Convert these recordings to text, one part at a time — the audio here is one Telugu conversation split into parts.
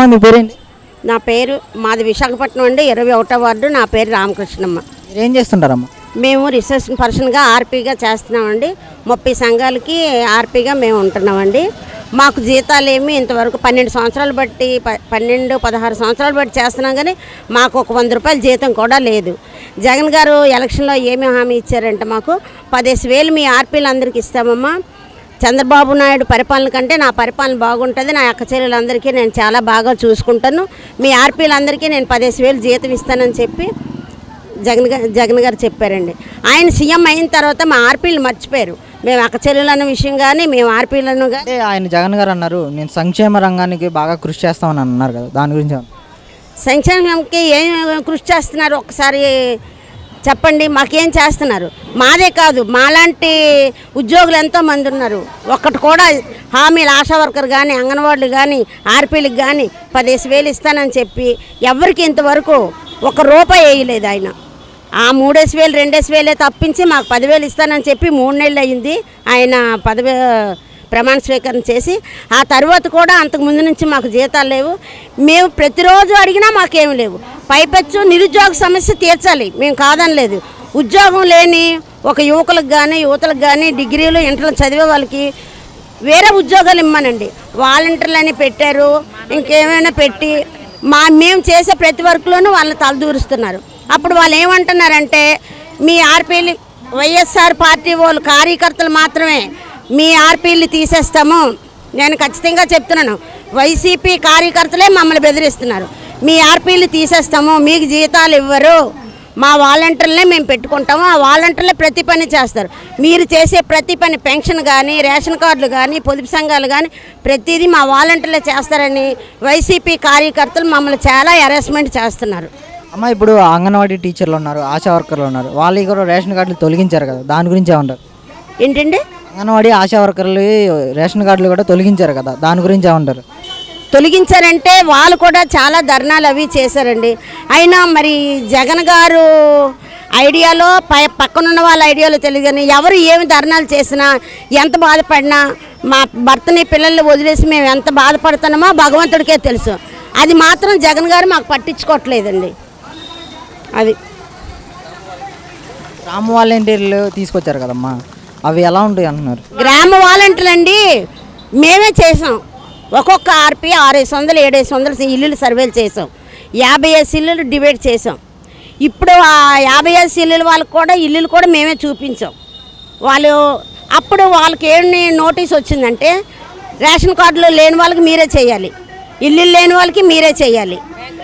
అమ్మా మీ పేరేంటి నా పేరు మాది విశాఖపట్నం అండి ఇరవై ఒకటో వార్డు నా పేరు రామకృష్ణమ్మ మీరు ఏం చేస్తుంటారమ్మా మేము రిసెప్షన్ పర్సన్గా ఆర్పీగా చేస్తున్నామండి ముప్పై సంఘాలకి ఆర్పీగా మేము ఉంటున్నామండి మాకు జీతాలు ఏమి ఇంతవరకు పన్నెండు సంవత్సరాలు బట్టి ప- పన్నెండు పదహారు సంవత్సరాలు బట్టి చేస్తున్నాం కానీ మాకు ఒక వంద రూపాయల జీతం కూడా లేదు జగన్ గారు ఎలక్షన్లో ఏమి హామీ ఇచ్చారంటే మాకు పదేసి వేలు మీ ఆర్పీలందరికీ ఇస్తామమ్మా చంద్రబాబు నాయుడు పరిపాలన కంటే నా పరిపాలన బాగుంటుంది నా అక్క చెల్లెలందరికీ నేను చాలా బాగా చూసుకుంటాను మీ ఆర్పీలందరికీ నేను పదేసి వేలు జీతం ఇస్తానని చెప్పి జగన్ గారు జగన్ గారు చెప్పారండి ఆయన సీఎం అయిన తర్వాత మా ఆర్పీలు మర్చిపోయారు మేము అక్క చెల్లెలు అన్న విషయం కానీ మేము ఆర్పీలను కానీ అంటే ఆయన జగన్ గారు అన్నారు నేను సంక్షేమ రంగానికి బాగా కృషి చేస్తామని అన్నారు కదా దాని గురించి ఏమన్నా? సంక్షేమంకి ఏం కృషి చేస్తున్నారు ఒకసారి చెప్పండి మాకేం చేస్తున్నారు మాదే కాదు మాలాంటి ఉద్యోగులు ఎంతో మంది ఉన్నారు ఒక్కటి కూడా హామీలు ఆశా వర్కర్ కానీ అంగన్వాడీలు కానీ ఆర్పీలకు కానీ పదేసి వేలు ఇస్తానని చెప్పి ఎవరికి ఇంతవరకు ఒక రూపాయి వేయలేదు ఆయన ఆ మూడేసి వేలు రెండేసి వేలే తప్పించి మాకు పదివేలు ఇస్తానని చెప్పి మూడు నెలలు అయింది ఆయన పదవి ప్రమాణ స్వీకారం చేసి ఆ తర్వాత కూడా అంతకు ముందు నుంచి మాకు జీతాలు లేవు మేము ప్రతిరోజు అడిగినా మాకేమి లేవు పైపెచ్చు నిరుద్యోగ సమస్య తీర్చాలి మేము కాదనలేదు ఉద్యోగం లేని ఒక యువకులకు కానీ యువతలకు కానీ డిగ్రీలు ఇంటర్లో చదివే వాళ్ళకి వేరే ఉద్యోగాలు ఇమ్మనండి వాలంటీర్లని పెట్టారు ఇంకేమైనా పెట్టి మా మేము చేసే ప్రతి వర్క్లోనూ వాళ్ళని తలదూరుస్తున్నారు అప్పుడు వాళ్ళు ఏమంటున్నారంటే మీ ఆర్పీలు వైఎస్ఆర్ పార్టీ వాళ్ళు కార్యకర్తలు మాత్రమే మీ ఆర్పీలు తీసేస్తాము నేను ఖచ్చితంగా చెప్తున్నాను వైసీపీ కార్యకర్తలే మమ్మల్ని బెదిరిస్తున్నారు మీ ఆర్పీలు తీసేస్తాము మీకు జీతాలు ఇవ్వరు మా వాలంటీర్లనే మేము పెట్టుకుంటాము ఆ వాలంటీర్లే ప్రతి పని చేస్తారు మీరు చేసే ప్రతి పని పెన్షన్ కానీ రేషన్ కార్డులు కానీ పొదుపు సంఘాలు కానీ ప్రతిదీ మా వాలంటీర్లే చేస్తారని వైసీపీ కార్యకర్తలు మమ్మల్ని చాలా హెరాస్మెంట్ చేస్తున్నారు అమ్మ ఇప్పుడు అంగన్వాడీ టీచర్లు ఉన్నారు ఆశా వర్కర్లు ఉన్నారు వాళ్ళకి కూడా రేషన్ కార్డులు తొలగించారు కదా దాని గురించి ఏమంటారు ఏంటండి అంగన్వాడీ ఆశా వర్కర్లు రేషన్ కార్డులు కూడా తొలగించారు కదా దాని గురించి ఏమంటారు తొలగించారంటే వాళ్ళు కూడా చాలా ధర్నాలు అవి చేశారండి అయినా మరి జగన్ గారు ఐడియాలో పై పక్కనున్న వాళ్ళ ఐడియాలో తెలియదు కానీ ఎవరు ఏమి ధర్నాలు చేసినా ఎంత బాధపడినా మా భర్తని పిల్లల్ని వదిలేసి మేము ఎంత బాధపడుతున్నామో భగవంతుడికే తెలుసు అది మాత్రం జగన్ గారు మాకు పట్టించుకోవట్లేదండి అది గ్రామ వాలంటీర్లు తీసుకొచ్చారు కదమ్మా అవి ఎలా ఉంటాయి అంటున్నారు గ్రామ వాలంటీర్లు అండి మేమే చేసాం ఒక్కొక్క ఆర్పి ఆరేసి వందలు ఏడేసి వందలు ఇల్లులు సర్వేలు చేసాం యాభై ఐదు ఇల్లులు డిబేట్ చేసాం ఇప్పుడు ఆ యాభై ఐదు ఇల్లుల వాళ్ళకి కూడా ఇల్లులు కూడా మేమే చూపించాం వాళ్ళు అప్పుడు వాళ్ళకి ఏమి నోటీస్ వచ్చిందంటే రేషన్ కార్డులు లేని వాళ్ళకి మీరే చేయాలి ఇల్లు లేని వాళ్ళకి మీరే చేయాలి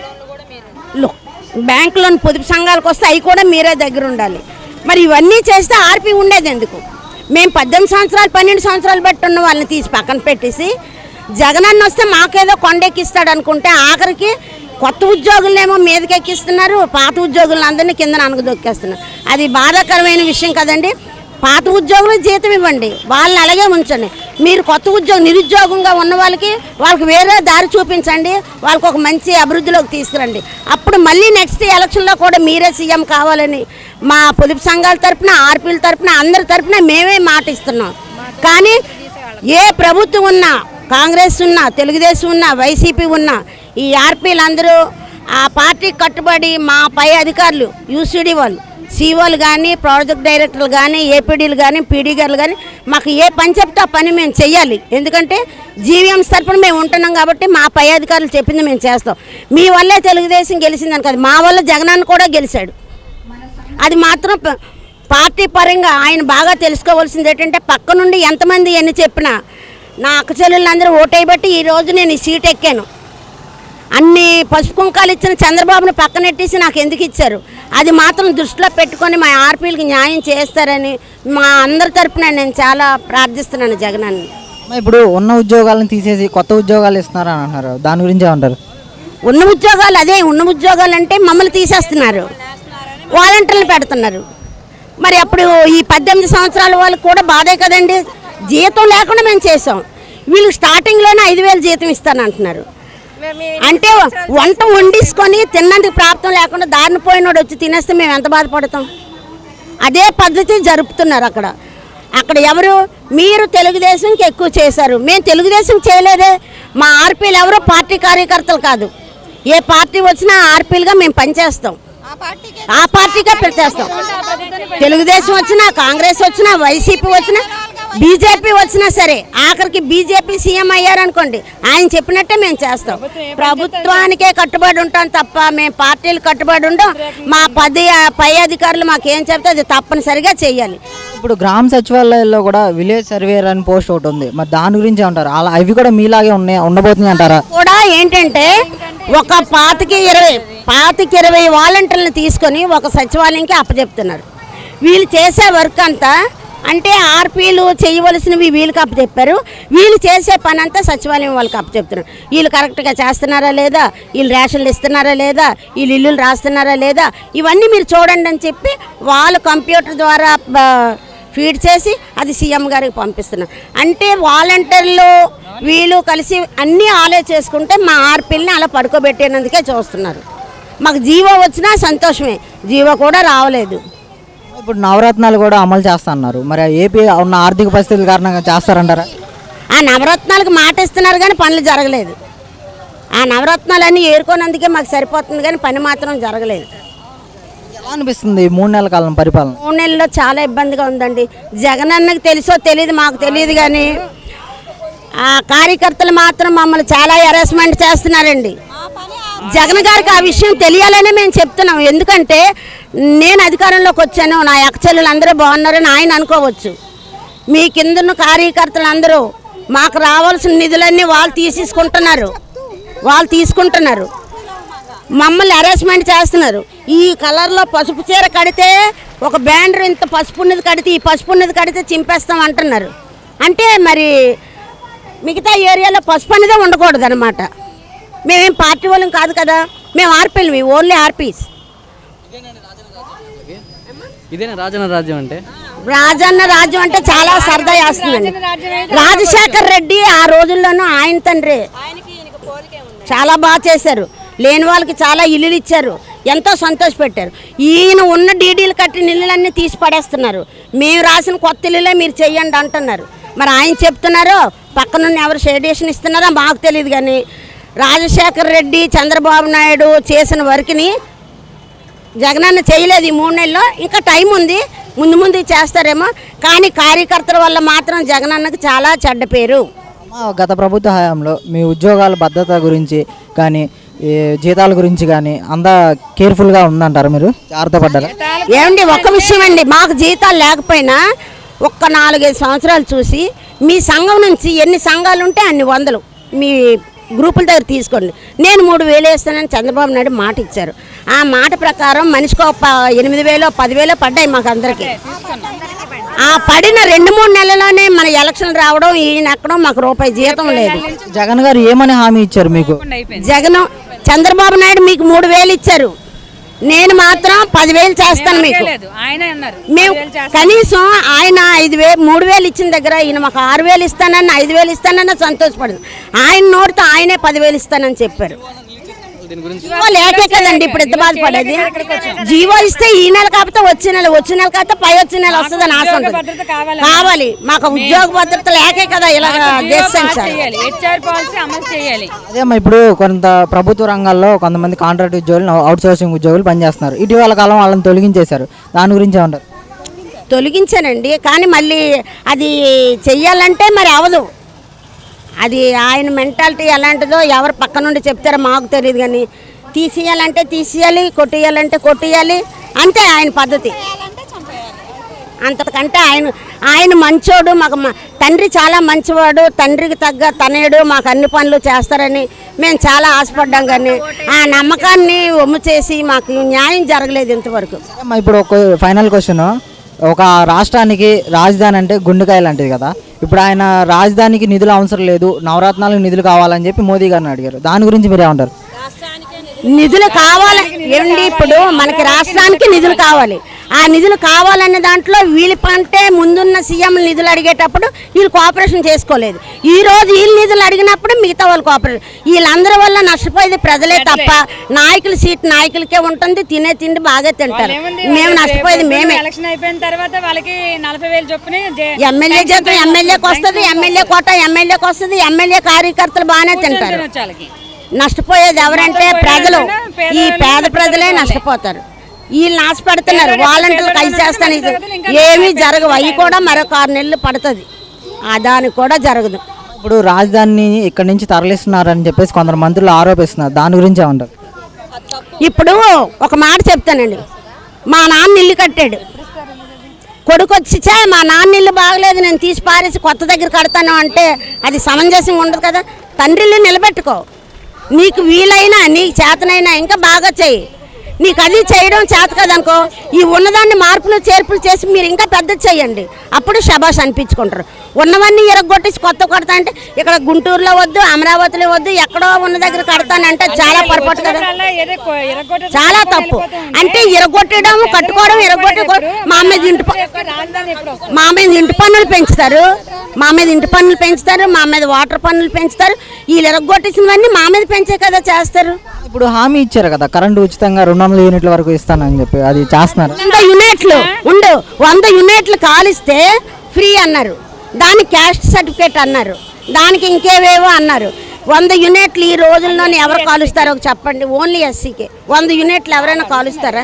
లో- బ్యాంక్ లోన్ పొదుపు సంఘాలకు వస్తే అవి కూడా మీరే దగ్గర ఉండాలి మరి ఇవన్నీ చేస్తే ఆర్పి ఉండేది ఎందుకు మేము పద్దెనిమిది సంవత్సరాలు పన్నెండు సంవత్సరాలు బట్టి ఉన్న వాళ్ళని తీసి పక్కన పెట్టేసి జగనన్న వస్తే మాకేదో కొండెక్కిస్తాడు అనుకుంటే ఆఖరికి కొత్త ఉద్యోగులనేమో మీదకి ఎక్కిస్తున్నారు పాత ఉద్యోగులను అందరినీ కింద అనగదొక్కేస్తున్నారు అది బాధాకరమైన విషయం కదండి పాత ఉద్యోగులు జీతం ఇవ్వండి వాళ్ళని అలాగే ఉంచండి మీరు కొత్త ఉద్యోగం నిరుద్యోగంగా ఉన్న వాళ్ళకి వాళ్ళకి వేరే దారి చూపించండి వాళ్ళకి ఒక మంచి అభివృద్ధిలోకి తీసుకురండి అప్పుడు మళ్ళీ నెక్స్ట్ ఎలక్షన్లో కూడా మీరే సీఎం కావాలని మా పొదుపు సంఘాల తరపున ఆర్పీల తరపున అందరి తరపున మేమే మాట ఇస్తున్నాం కానీ ఏ ప్రభుత్వం ఉన్నా కాంగ్రెస్ ఉన్నా తెలుగుదేశం ఉన్నా వైసీపీ ఉన్నా ఈ ఆర్పీలు అందరూ ఆ పార్టీకి కట్టుబడి మా పై అధికారులు యూసీడీ వాళ్ళు సీఓలు కానీ ప్రాజెక్ట్ డైరెక్టర్లు కానీ ఏపీడీలు కానీ పీడీ గారులు కానీ మాకు ఏ పని చెప్తే ఆ పని మేము చెయ్యాలి ఎందుకంటే జీవీఎంస్ తరపున మేము ఉంటున్నాం కాబట్టి మా పై అధికారులు చెప్పింది మేము చేస్తాం మీ వల్లే తెలుగుదేశం గెలిచిందని కాదు మా వల్ల జగనన్న కూడా గెలిచాడు అది మాత్రం ప- పార్టీ పరంగా ఆయన బాగా తెలుసుకోవాల్సింది ఏంటంటే పక్క నుండి ఎంతమంది ఎన్ని చెప్పినా నా అక్క చెల్లెళ్ళందరూ ఓటేయబట్టి ఈ రోజు నేను ఈ సీట్ ఎక్కాను అన్ని పసుపు కుంకాలు ఇచ్చిన చంద్రబాబును పక్కనెట్టేసి నాకు ఎందుకు ఇచ్చారు అది మాత్రం దృష్టిలో పెట్టుకొని మా ఆర్పీలకి న్యాయం చేస్తారని మా అందరి తరపున నేను చాలా ప్రార్థిస్తున్నాను జగనాన్ని అమ్మ, ఇప్పుడు ఉన్న ఉద్యోగాలను తీసేసి కొత్త ఉద్యోగాలు ఇస్తున్నారు అని అంటున్నారు దాని గురించి ఏమంటారు ఉన్న ఉద్యోగాలు అదే ఉన్న ఉద్యోగాలు అంటే మమ్మల్ని తీసేస్తున్నారు వాలంటీర్లు పెడుతున్నారు మరి అప్పుడు ఈ పద్దెనిమిది సంవత్సరాల వాళ్ళకి కూడా బాధే కదండి జీతం లేకుండా మేము చేసాం వీళ్ళు స్టార్టింగ్లోనే ఐదు వేలు జీతం ఇస్తానంటున్నారు అంటే వంట వండించుకొని తిన్నందుకు ప్రాప్తం లేకుండా దారిన పోయినోడు వచ్చి తినేస్తే మేము ఎంత బాధపడతాం అదే పద్ధతి జరుపుతున్నారు అక్కడ అక్కడ ఎవరు మీరు తెలుగుదేశంకి ఎక్కువ చేశారు మేము తెలుగుదేశం చేయలేదే మా ఆర్పీలు ఎవరు పార్టీ కార్యకర్తలు కాదు ఏ పార్టీ వచ్చినా ఆర్పీలుగా మేము పనిచేస్తాం ఆ పార్టీకే పెట్టేస్తాం తెలుగుదేశం వచ్చినా కాంగ్రెస్ వచ్చినా వైసీపీ వచ్చినా బీజేపీ వచ్చినా సరే ఆఖరికి బీజేపీ సీఎం అయ్యారనుకోండి ఆయన చెప్పినట్టే మేము చేస్తాం ప్రభుత్వానికే కట్టుబడి ఉంటాం తప్ప మేము పార్టీలు కట్టుబడి ఉండం మా పది పై అధికారులు మాకేం చెప్తే అది తప్పనిసరిగా చేయాలి ఇప్పుడు గ్రామ సచివాలయాల్లో కూడా విలేజ్ సర్వేర్ అని పోస్ట్ ఒకటి ఉంది మరి దాని గురించి అంటారు అలా అవి కూడా మీలాగే ఉన్నాయి ఉండబోతున్నాయి అంటారా కూడా ఏంటంటే ఒక పాతికి ఇరవై పాతికి ఇరవై వాలంటీర్లను తీసుకొని ఒక సచివాలయంకి అప్పచెప్తున్నారు వీళ్ళు చేసే వర్క్ అంతా అంటే ఆర్పీలు చేయవలసినవి వీళ్ళకి అప్పచెప్పారు వీళ్ళు చేసే పని అంతా సచివాలయం వాళ్ళకి అప్పచెప్తున్నారు వీళ్ళు కరెక్ట్గా చేస్తున్నారా లేదా వీళ్ళు రేషన్లు ఇస్తున్నారా లేదా వీళ్ళు ఇల్లులు రాస్తున్నారా లేదా ఇవన్నీ మీరు చూడండి అని చెప్పి వాళ్ళు కంప్యూటర్ ద్వారా బ- ఫీడ్ చేసి అది సీఎం గారికి పంపిస్తున్నారు అంటే వాలంటీర్లు వీళ్ళు కలిసి అన్నీ ఆలోచించుకుంటే మా ఆర్పిల్ని అలా పడుకోబెట్టేందుకే చూస్తున్నారు మాకు జీవో వచ్చినా సంతోషమే జీవో కూడా రావలేదు ఇప్పుడు నవరత్నాలు కూడా అమలు చేస్తా అన్నారు మరి ఏపీ ఉన్న ఆర్థిక పరిస్థితుల కారణంగా చేస్తారంటారా ఆ నవరత్నాలకు మాట ఇస్తున్నారు కానీ పనులు జరగలేదు ఆ నవరత్నాలన్నీ ఏరుకోనందుకే మాకు సరిపోతుంది కానీ పని మాత్రం జరగలేదు ఎలా అనిపిస్తుంది ఈ మూడు నెలల కాలం పరిపాలన మూడు నెలల్లో చాలా ఇబ్బందిగా ఉందండి జగన్ అన్నకి తెలుసో తెలియదు మాకు తెలియదు కానీ ఆ కార్యకర్తలు మాత్రం మమ్మల్ని చాలా హెరాస్మెంట్ చేస్తున్నారండి జగన్ గారికి ఆ విషయం తెలియాలనే మేము చెప్తున్నాం ఎందుకంటే నేను అధికారంలోకి వచ్చాను నా యక్షలు అందరూ బాగున్నారని ఆయన అనుకోవచ్చు మీ కిందన్న కార్యకర్తలు అందరూ మాకు రావాల్సిన నిధులన్నీ వాళ్ళు తీసేసుకుంటున్నారు వాళ్ళు తీసుకుంటున్నారు మమ్మల్ని హెరాస్మెంట్ చేస్తున్నారు ఈ కలర్లో పసుపు చీర కడితే ఒక బ్యాండర్ ఇంత పసుపు ఉన్నది కడితే ఈ పసుపు ఉన్నది కడితే చింపేస్తాం అంటున్నారు అంటే మరి మిగతా ఏరియాలో పసుపు అనేది ఉండకూడదు అనమాట మేమేం పార్టీ వాళ్ళం కాదు కదా మేము ఆర్పీలు మేము ఓన్లీ ఆర్పీస్ ఇదేనా రాజన్న రాజ్యం అంటే రాజన్న రాజ్యం అంటే చాలా సరదా వేస్తుందండి రాజశేఖర్ రెడ్డి ఆ రోజుల్లోనూ ఆయన తండ్రి చాలా బాగా చేశారు లేని వాళ్ళకి చాలా ఇల్లులు ఇచ్చారు ఎంతో సంతోషపెట్టారు ఈయన ఉన్న డీడీలు కట్టిన ఇల్లులన్నీ తీసి పడేస్తున్నారు మేము రాసిన కొత్త ఇల్లులే మీరు చెయ్యండి అంటున్నారు మరి ఆయన చెప్తున్నారో పక్కనున్న ఎవరు షేడేషన్ ఇస్తున్నారో మాకు తెలియదు కానీ రాజశేఖర్ రెడ్డి చంద్రబాబు నాయుడు చేసిన వర్క్ని జగనన్న చేయలేదు ఈ మూడు నెలల్లో ఇంకా టైం ఉంది ముందు ముందు చేస్తారేమో కానీ కార్యకర్తల వల్ల మాత్రం జగనన్నకు చాలా చెడ్డ పేరు అమ్మ, గత ప్రభుత్వ హయాంలో మీ ఉద్యోగాల భద్రత గురించి కానీ ఈ జీతాల గురించి కానీ అంతా కేర్ఫుల్గా ఉందంటారా మీరు జాగ్రత్త పడ్డారా ఏమండి ఒక్క విషయం అండి మాకు జీతాలు లేకపోయినా ఒక్క నాలుగైదు సంవత్సరాలు చూసి మీ సంఘం నుంచి ఎన్ని సంఘాలు ఉంటే అన్ని వందలు మీ గ్రూపుల దగ్గర తీసుకోండి నేను మూడు వేలు వేస్తానని చంద్రబాబు నాయుడు మాట ఇచ్చారు ఆ మాట ప్రకారం మనిషికి ఒక ప- ఎనిమిది వేలు పదివేలు పడ్డాయి మాకు అందరికీ ఆ పడిన రెండు మూడు నెలల్లోనే మన ఎలక్షన్ రావడం ఈయన ఎక్కడం మాకు రూపాయి జీతం లేదు జగన్ గారు ఏమని హామీ ఇచ్చారు మీకు జగన్ చంద్రబాబు నాయుడు మీకు మూడు వేలు ఇచ్చారు నేను మాత్రం పదివేలు చేస్తాను మీకు ఆయన అన్నారు మేము కనీసం ఆయన ఐదు వేలు మూడు వేలు ఇచ్చిన దగ్గర ఈయన మాకు ఆరు వేలు ఇస్తానన్న ఐదు వేలు ఇస్తానన్న సంతోషపడింది ఆయన నోటితో ఆయనే పదివేలు ఇస్తానని చెప్పారు దీని గురించి జీవో లేకే కదండి ఇప్పుడు ఎంత బాధపడేది జీవో ఇస్తే ఈ నెల కాకపోతే వచ్చే నెల వచ్చే నెల కాకపోతే పై వచ్చే నెల వస్తుందని ఆశ ఉంటుంది భద్రత కావాలమ్మా. కావాలి మాకు ఉద్యోగ భద్రత లేకే కదా ఇలా దేశ సంచారం చేయాలి హెచ్ఆర్ పాలసీ అమలు చేయాలి అదేమ్మా ఇప్పుడు కొంత ప్రభుత్వ రంగాల్లో కొంతమంది కాంట్రాక్ట్ ఉద్యోగులు అవుట్ సోర్సింగ్ ఉద్యోగులు పనిచేస్తున్నారు ఇటీవల కాలం వాళ్ళని తొలగించేశారు దాని గురించి ఏమంటారు తొలగించానండి కానీ మళ్ళీ అది చెయ్యాలంటే మరి అవదు అది ఆయన మెంటాలిటీ ఎలాంటిదో ఎవరు పక్క నుండి చెప్తారో మాకు తెలియదు కానీ తీసేయాలంటే తీసేయాలి కొట్టేయాలంటే కొట్టేయాలి అంతే ఆయన పద్ధతి అంతకంటే ఆయన ఆయన మంచోడు మాకు మ- తండ్రి చాలా మంచివాడు తండ్రికి తగ్గ తనయుడు మాకు అన్ని పనులు చేస్తారని మేము చాలా ఆశపడ్డాం కానీ ఆ నమ్మకాన్ని ఒమ్ము చేసి మాకు న్యాయం జరగలేదు ఇంతవరకు అమ్మా ఇప్పుడు ఒక ఫైనల్ క్వశ్చన్ ఒక రాష్ట్రానికి రాజధాని అంటే గుండెకాయ లాంటిది కదా ఇప్పుడు ఆయన రాజధానికి నిధులు అవసరం లేదు నవరత్నాలకు నిధులు కావాలని చెప్పి మోదీ గారిని అడిగారు దాని గురించి మీరు ఏమంటారు నిధులు కావాలి ఏమండి ఇప్పుడు మనకి రాష్ట్రానికి నిధులు కావాలి ఆ నిధులు కావాలనే దాంట్లో వీళ్ళ పంటే ముందున్న సీఎం నిధులు అడిగేటప్పుడు వీళ్ళు కోఆపరేషన్ చేసుకోలేదు ఈ రోజు వీళ్ళు నిధులు అడిగినప్పుడు మిగతా వాళ్ళు కోఆపరేషన్ వీళ్ళందరి వల్ల నష్టపోయేది ప్రజలే తప్ప నాయకుల సీట్ నాయకులకే ఉంటుంది తినే తిండి బాగా తింటారు ఏముంది? మేము వాళ్ళు నష్టపోయేది రేపు మేమే ఎలక్షన్ అయిపోయిన తర్వాత వాళ్ళకి నలభై వేలు చొప్పున జే- ఎమ్మెల్యే జీతం ఎమ్మెల్యేకి వస్తుంది ఎమ్మెల్యే కోట ఎమ్మెల్యేకి వస్తుంది ఎమ్మెల్యే కార్యకర్తలు బాగానే కూర్చొని తింటారు తినొచ్చు వాళ్ళకి. నష్టపోయేది ఎవరంటే మొత్తం ప్రజలు పోయినా ఈ పేదవాళ్ళు పేద ప్రజలే నష్టపోతారు. నష్టపోతారు వీళ్ళు నాశ పెడుతున్నారు పేదవాళ్ళు వాలంటీర్లు పేదవాళ్ళు కలిసి చేస్తాను ఇది నష్టపోతారు, ఇంకా ఏమీ నష్టపోతారు. జరగవు అవి కూడా మరొక ఆరు నెలలు పడుతుంది ఆ దానికి కూడా జరగదు ఇప్పుడు రాజధానిని ఇక్కడి నుంచి తరలిస్తున్నారని చెప్పేసి కొందరు మంత్రులు ఆరోపిస్తున్నారు దాని గురించి ఏమంటారు ఇప్పుడు ఒక మాట చెప్తానండి మా నాన్న ఇల్లు కట్టాడు కొడుకు వచ్చిచా మా నాన్న ఇల్లు బాగలేదు నేను తీసి పారేసి కొత్త దగ్గర కడతాను అంటే అది సమంజసం ఉండదు కదా తండ్రి ఇల్లు నిలబెట్టుకో నీకు వీలైనా నీకు చేతనైనా ఇంకా బాగా చెయ్యి నీకు అది చేయడం చేత కదనుకో ఈ ఉన్నదాన్ని మార్పులు చేర్పులు చేసి మీరు ఇంకా పెద్ద చేయండి అప్పుడు శబాష్ అనిపించుకుంటారు ఉన్నవన్నీ ఇరగొట్టేసి కొత్త కొడతా అంటే ఇక్కడ గుంటూరులో వద్దు అమరావతిలో వద్దు ఎక్కడో ఉన్న దగ్గర కడతానంటే చాలా పొరపాటు కదా వచ్చినప్పుడల్లా ఏదో కొ- ఇరగొట్టేసి చాలా పట్టుకొని తప్పు వెళ్ళిపోతూ ఉంటే అంటే ఇరగొట్టడం కట్టుకోవడం ఇరగొట్టుకోవడం మా మీద ఇంటి ప- చేస్తే రాజధాని ఎప్పుడు వస్తుంది? మా మీద ఇంటి పన్నులు పెంచుతారు మా మీద ఇంటి పన్నులు పెంచుతారు మా మీద వాటర్ పన్నులు పెంచుతారు వీళ్ళు ఇరగొట్టేసినవన్నీ మా మీద పెంచే కదా చేస్తారు ఇప్పుడు హామీ ఇచ్చారు కదా కరెంటు ఉచితంగా రెండు వందల యూనిట్ల వరకు ఇస్తానని చెప్పి అది చేస్తున్నారు వంద యూనిట్లు ఉండు వంద యూనిట్లు కాలిస్తే ఫ్రీ అన్నారు దానికి క్యాస్ట్ సర్టిఫికేట్ అన్నారు దానికి ఇంకేవేవో అన్నారు వంద యూనిట్లు ఈ రోజుల్లోనే ఎవరు కాలుస్తారో ఒక చెప్పండి ఓన్లీ ఎస్సీకే వంద యూనిట్లు ఎవరైనా కాలుస్తారా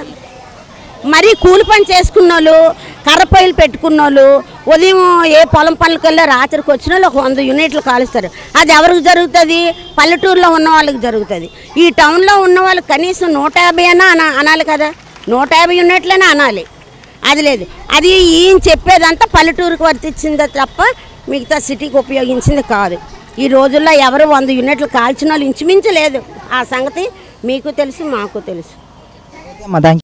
మరి కూలి పని చేసుకున్న వాళ్ళు కర్ర పొయ్యిలు పెట్టుకున్న వాళ్ళు ఉదయం ఏ పొలం పనులకు వెళ్ళి రాత్రికి వచ్చిన వాళ్ళు ఒక వంద యూనిట్లు కాలుస్తారు అది ఎవరికి జరుగుతుంది పల్లెటూరులో ఉన్న వాళ్ళకి జరుగుతుంది ఈ టౌన్లో ఉన్న వాళ్ళకి కనీసం నూట యాభై అయినా అన అనాలి కదా నూట యాభై యూనిట్లనే అనాలి అది లేదు అది ఈయన చెప్పేదంతా పల్లెటూరుకి వర్తించిందే తప్ప మిగతా సిటీకి ఉపయోగించింది కాదు ఈ రోజుల్లో ఎవరు వంద యూనిట్లు కాల్చిన వాళ్ళు ఇంచుమించు లేదు ఆ సంగతి మీకు తెలుసు మాకు తెలుసు అమ్మా థ్యాంక్